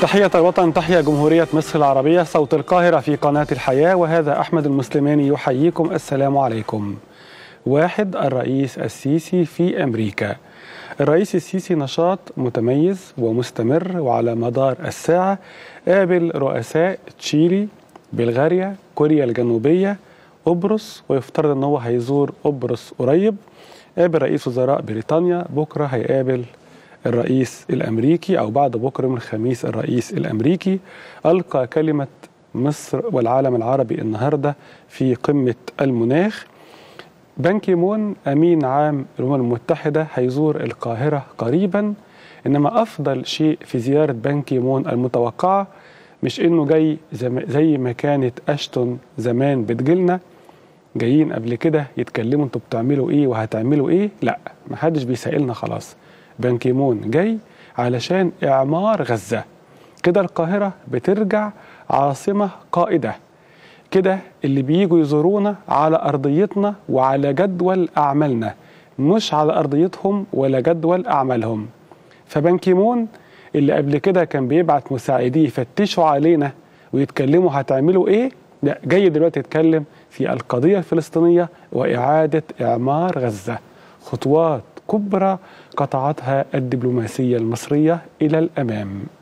تحية الوطن تحيا جمهورية مصر العربية صوت القاهرة في قناة الحياة وهذا أحمد المسلماني يحييكم السلام عليكم واحد الرئيس السيسي في أمريكا الرئيس السيسي نشاط متميز ومستمر وعلى مدار الساعة قابل رؤساء تشيلي بلغاريا كوريا الجنوبية قبرص ويفترض ان هو هيزور قبرص قريب قابل رئيس وزراء بريطانيا بكره هيقابل الرئيس الامريكي او بعد بكره من الخميس الرئيس الامريكي القى كلمه مصر والعالم العربي النهارده في قمه المناخ بان كيمون امين عام الامم المتحده هيزور القاهره قريبا انما افضل شيء في زياره بان كيمون المتوقعه مش انه جاي زي ما كانت اشتون زمان بتجيلنا جايين قبل كده يتكلموا انتوا بتعملوا ايه وهتعملوا ايه لا محدش بيسائلنا خلاص بان كيمون جاي علشان اعمار غزه كده القاهره بترجع عاصمه قائده كده اللي بييجوا يزورونا على ارضيتنا وعلى جدول اعمالنا مش على ارضيتهم ولا جدول اعمالهم فبان كيمون اللي قبل كده كان بيبعت مساعديه يفتشوا علينا ويتكلموا هتعملوا ايه لا جاي دلوقتي يتكلم في القضية الفلسطينية وإعادة إعمار غزة خطوات كبرى قطعتها الدبلوماسية المصرية إلى الأمام